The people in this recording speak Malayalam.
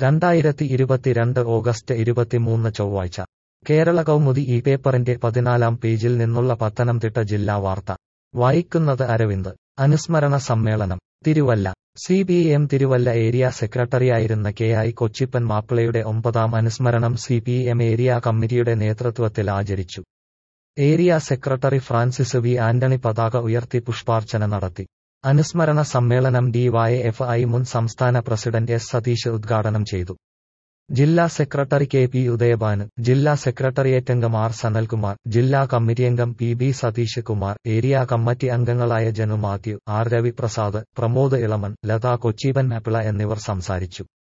രണ്ടായിരത്തി ഇരുപത്തിരണ്ട് ഓഗസ്റ്റ് ഇരുപത്തിമൂന്ന് ചൊവ്വാഴ്ച കേരള കൗമുദി ഈ പേപ്പറിന്റെ പതിനാലാം പേജിൽ നിന്നുള്ള പത്തനംതിട്ട ജില്ലാ വാർത്ത വായിക്കുന്നത് അരവിന്ദ് അനുസ്മരണ സമ്മേളനം Thiruvalla C P M Thiruvalla area സെക്രട്ടറിയായിരുന്ന കെ ഐ കൊച്ചിപ്പൻ മാപ്പിളയുടെ ഒമ്പതാം അനുസ്മരണം സി പി എം ഏരിയ കമ്മിറ്റിയുടെ നേതൃത്വത്തിൽ ആചരിച്ചു area secretary Francis V Antony പതാക ഉയർത്തി പുഷ്പാർച്ചന നടത്തി അനുസ്മരണ സമ്മേളനം ഡി വൈ എഫ് ഐ മുൻ സംസ്ഥാന പ്രസിഡന്റ് എസ് സതീഷ് ഉദ്ഘാടനം ചെയ്തു ജില്ലാ സെക്രട്ടറി കെ പി ഉദയഭാനു ജില്ലാ സെക്രട്ടേറിയറ്റ് അംഗം ആർ സനൽകുമാർ ജില്ലാ കമ്മിറ്റി അംഗം P B Satheesh Kumar area committee അംഗങ്ങളായ ജനു മാത്യു ആർ രവിപ്രസാദ് പ്രമോദ് ഇളമൺ ലതാ കൊച്ചീപൻ മാപ്പിള എന്നിവർ സംസാരിച്ചു